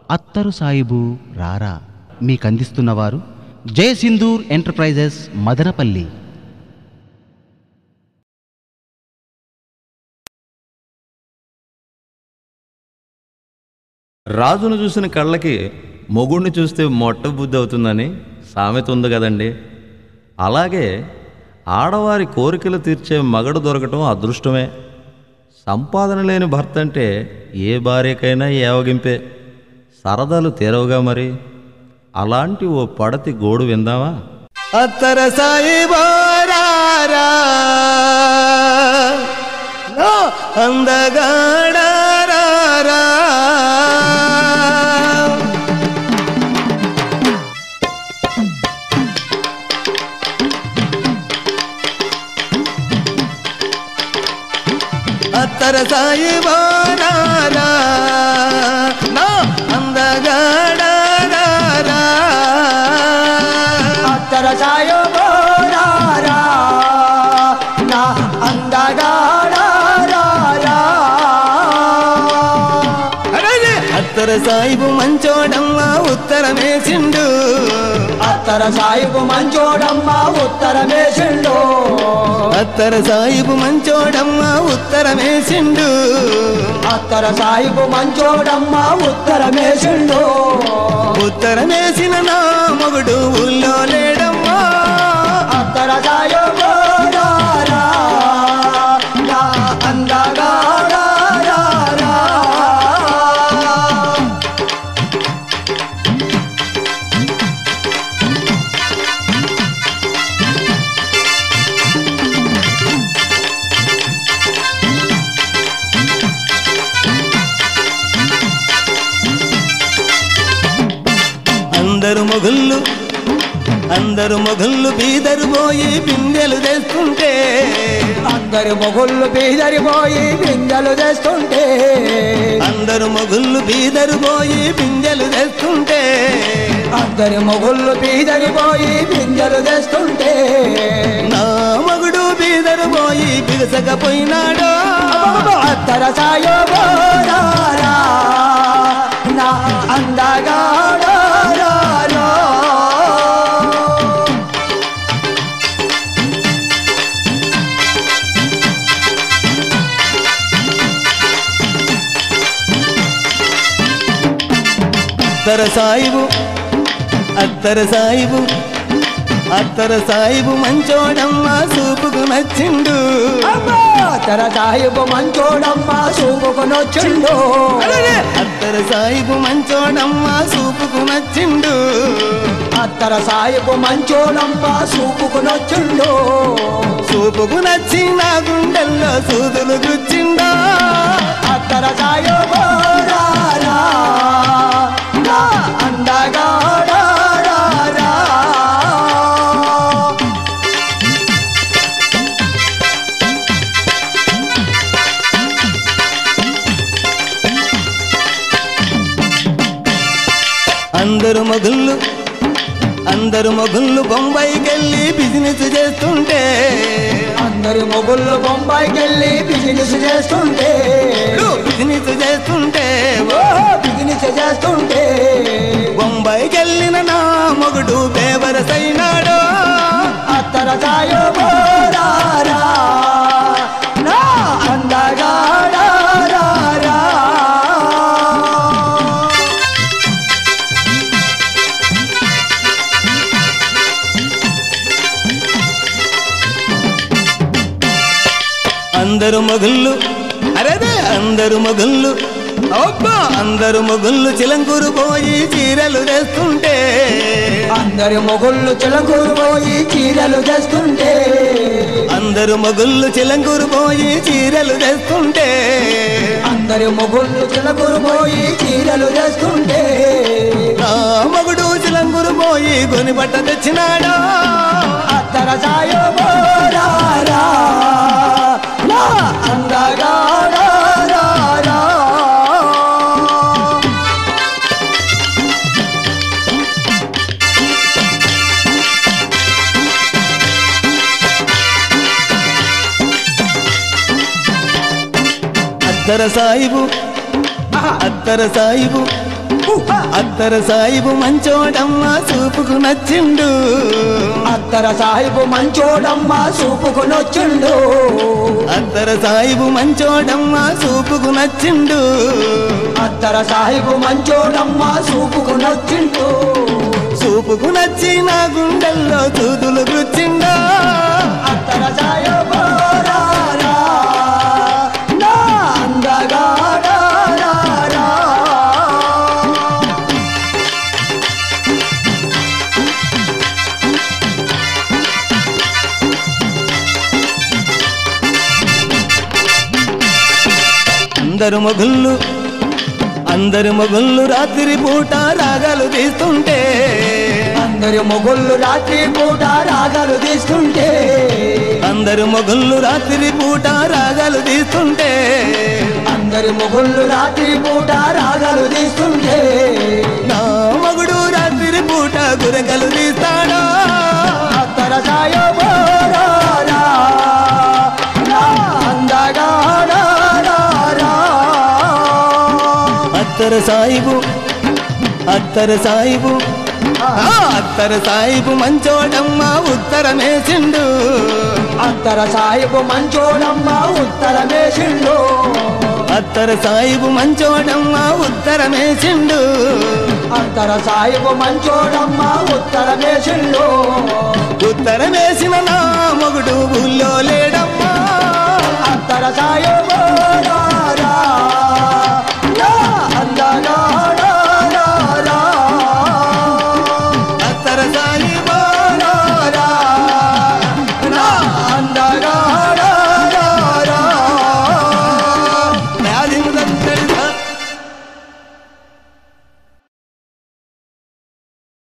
అత్తరు సాయిబు రారా మీకందిస్తున్నవారు జయసింధూర్ ఎంటర్ప్రైజెస్ మదనపల్లి రాజును చూసిన కళ్ళకి మొగుడిని చూస్తే మొట్ట బుద్ధి అవుతుందని సామెత ఉంది కదండి అలాగే ఆడవారి కోరికలు తీర్చే మగడు దొరకటం అదృష్టమే సంపాదన లేని భర్త అంటే ఏ భార్యకైనా ఏవగింపే సరదాలు తీరవుగా మరి అలాంటి ఓ పడతి గోడు విందామా అత్తర సాయి బారారా నా అందగాడారా అత్తర సాయి బారారా నా అందగాడారా అత్తర సాయో బోరారా నా అందగాడారా అరే అత్తర సాయిబు మంచోడమ్మ ఉత్తరమేసిండు అత్తర సాయిబు మంచోడమ్మ ఉత్తరమేసిండు అత్తర సాయిబు మంచోడమ్మ ఉత్తరమేసిండు అత్తర సాయిబు మంచోడమ్మ ఉత్తరమేసిండు ఉత్తరమేసిన నా మొగుడు ఊళ్ళో లేడమ్మా అత్తర సాయో బోరారా నా అందగాడారా అందరు మొగుళ్ళు అందరు మొగుళ్ళు బీదరు పోయి బిందెలు తెస్తుంటే అందరి మొగుళ్ళు బీదరిపోయి బిందెలు తెస్తుంటే అందరు మొగుళ్ళు బీదరు పోయి బిందెలు తెస్తుంటే అందరి మొగుళ్ళు బీదరిపోయి బిందెలు తెస్తుంటే నా మగుడు బీదరు పోయి బిగసకపోయినాడో అత్తర సాయో బోరారా నా అందగాడారా అత్తర సాయిబు అత్తర సాయిబు అత్తర సాయిబు మంచోడమ్మ సూపుకు నచ్చిండు అత్తర సాయిబు మంచోడమ్మ చూపుకునొచ్చిండు అత్తర సాయిబు మంచోడమ్మ సూపుకు నచ్చిండు అత్తర సాయిబు మంచోడమ్మ చూపుకునొచ్చిండు సూపుకు నచ్చి నా గుండెల్లో సూదులు గుచ్చిండా అత్తర సాయో బోరారా నా అందగాడారా అందరు మొగుళ్ళు అందరు మొగుళ్ళు బొంబాయికెళ్ళి బిజినెస్ చేస్తుంటే అందరి మొగుళ్ళు బొంబాయికి వెళ్ళి బిజినెస్ చేస్తుంటే బిజినెస్ చేస్తుంటే ఓ బిజినెస్ చేస్తుంటే బొంబాయికెళ్ళిన నా మొగుడు బేవరసైనాడో అత్తర సాయో బోరారా నా అందగాడారా అందరు మొగుళ్ళు అరేదే అందరు మొగుళ్ళు అబ్బా అందరు మొగుళ్ళు చిలంకూరు పోయి చీరలు తెస్తుంటే అందరి మొగుళ్ళు చిలకూరు పోయి చీరలు తెస్తుంటే అందరు మొగుళ్ళు చిలంకూరు పోయి చీరలు తెస్తుంటే అందరి మొగుళ్ళు చిలకూరు పోయి చీరలు తెస్తుంటే నా మొగుడు చిలంకూరు పోయి కొని బట్ట తెచ్చినాడో అత్తర సాయో బోరారా నా అందగాడారా అత్తర సాయిబు అత్తర సాయిబు అత్తర సాయిబు మంచోడమ్మ చూపుకు నచ్చిండు అత్తర సాహిబు మంచోడమ్మ చూపుకునొచ్చుండు అత్తర సాయిబు మంచోడమ్మ చూపుకు నచ్చిండు అత్తర సాహిబు మంచోడమ్మ చూపుకునొచ్చిండు చూపుకు నచ్చి నా గుండెల్లో చూదులు గుచ్చిండా అత్తర సాయబు రారా, నా అందగాడా రారా. అందరు మొగుళ్ళు అందరు మొగుళ్ళు రాత్రి పూట రాగాలు తీస్తుంటే అందరి మొగుళ్ళు రాత్రి పూట రాగాలు తీస్తుంటే అందరు మొగుళ్ళు రాత్రి పూట రాగాలు తీస్తుంటే అందరి మొగుళ్ళు రాత్రి పూట రాగాలు తీస్తుంటే నా మగుడు రాత్రి పూట గురగలు తీస్తాడా అత్తర సాయబు రారా, నా అందగాడా రారా. అత్తర సాయిబు అత్తర సాయిబు ఆ, అత్తర సాయిబు మంచోడమ్మ ఉత్తరమేసిండు అత్తర సాయిబు మంచోడమ్మ ఉత్తరమేసిండు అత్తర సాయిబు మంచోడమ్మ ఉత్తరమేసిండు అత్తర సాయిబు మంచోడమ్మ ఉత్తరమేసిండు ఉత్తరమేసిన నా మొగుడు ఊళ్ళో లేడమ్మా అత్తర సాయిబు రారా,